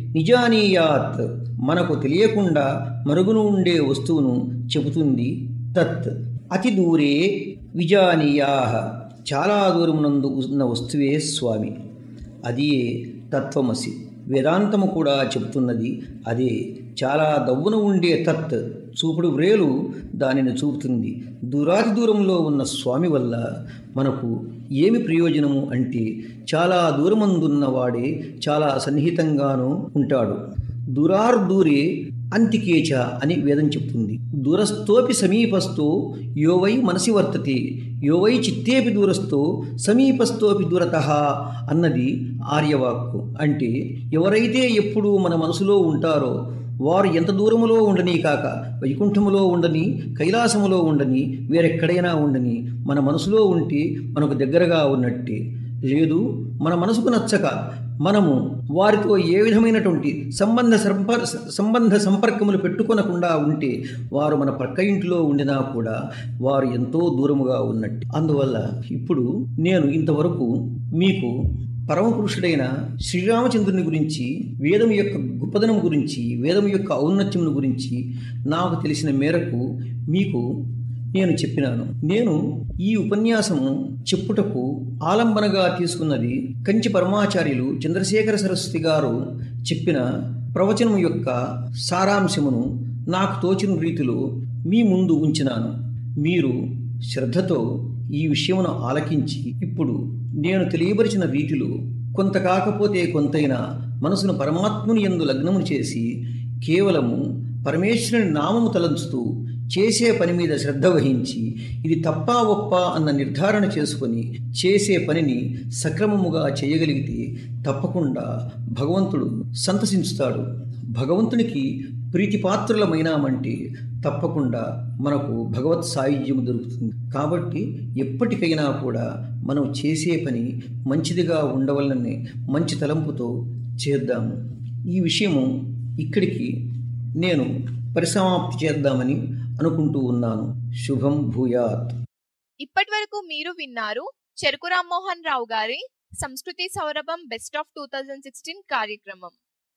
[SPEAKER 3] నిజానీయాత్ మనకు తెలియకుండా మరుగును ఉండే వస్తువును చెబుతుంది తత్ అతి దూరే విజానీయా చాలా దూరమునందు ఉన్న వస్తువే స్వామి అదియే తత్వమసి వేదాంతము కూడా చెబుతున్నది అదే చాలా దవ్వున ఉండే తత్ చూపుడు వ్రేలు దానిని చూపుతుంది దూరాతి దూరంలో ఉన్న స్వామి వల్ల మనకు ఏమి ప్రయోజనము అంటే చాలా దూరమందున్న వాడే చాలా సన్నిహితంగానూ ఉంటాడు దూరార్దూరే అంతికేచ అని వేదం చెప్తుంది దూరస్థోపి సమీపస్థో యోవై మనసి వర్తతే యోవై చిత్తేపి దూరస్థో సమీపస్థోపి దూరత అన్నది ఆర్యవాక్కు అంటే ఎవరైతే ఎప్పుడూ మన మనసులో ఉంటారో వారు ఎంత దూరములో ఉండని కాక వైకుంఠములో ఉండని కైలాసములో ఉండని వేరెక్కడైనా ఉండని మన మనసులో ఉంటే మనకు దగ్గరగా ఉన్నట్టే లేదు మన మనసుకు నచ్చక మనము వారితో ఏ విధమైనటువంటి సంబంధ సంపర్ సంబంధ సంపర్కములు పెట్టుకొనకుండా ఉంటే వారు మన పక్క ఇంటిలో ఉండినా కూడా వారు ఎంతో దూరముగా ఉన్నట్టు అందువల్ల ఇప్పుడు నేను ఇంతవరకు మీకు పరమపురుషుడైన శ్రీరామచంద్రుని గురించి వేదం యొక్క గొప్పదనం గురించి వేదం యొక్క ఔన్నత్యమును గురించి నాకు తెలిసిన మేరకు మీకు నేను చెప్పినాను నేను ఈ ఉపన్యాసము చెప్పుటకు ఆలంబనగా తీసుకున్నది కంచి పరమాచార్యులు చంద్రశేఖర సరస్వతి గారు చెప్పిన ప్రవచనం యొక్క సారాంశమును నాకు తోచిన రీతిలో మీ ముందు ఉంచినాను మీరు శ్రద్ధతో ఈ విషయమును ఆలకించి ఇప్పుడు నేను తెలియపరిచిన రీతిలో కొంత కాకపోతే కొంతైనా మనసును పరమాత్ముని ఎందు లగ్నము చేసి కేవలము పరమేశ్వరుని నామము తలంచుతూ చేసే పని మీద శ్రద్ధ వహించి ఇది తప్పా ఒప్ప అన్న నిర్ధారణ చేసుకొని చేసే పనిని సక్రమముగా చేయగలిగితే తప్పకుండా భగవంతుడు సంతసించుతాడు భగవంతునికి ప్రీతిపాత్రులమైనామంటే తప్పకుండా మనకు భగవత్ సాయుధ్యము దొరుకుతుంది కాబట్టి ఎప్పటికైనా కూడా మనం చేసే పని మంచిదిగా ఉండవలనని మంచి తలంపుతో చేద్దాము ఈ విషయము ఇక్కడికి నేను పరిసమాప్తి చేద్దామని అనుకుంటూ ఉన్నాను శుభం భూయాత్
[SPEAKER 1] ఇప్పటి వరకు మీరు విన్నారు చెరుకు రామ్మోహన్ రావు గారి సంస్కృతి సౌరభం best of two thousand sixteen కార్యక్రమం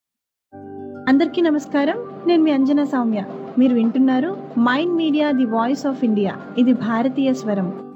[SPEAKER 13] అందరికీ నమస్కారం నేను మీ అంజనా సౌమ్య మీరు వింటున్నారు Mind Media the voice of India ఇది భారతీయ స్వరం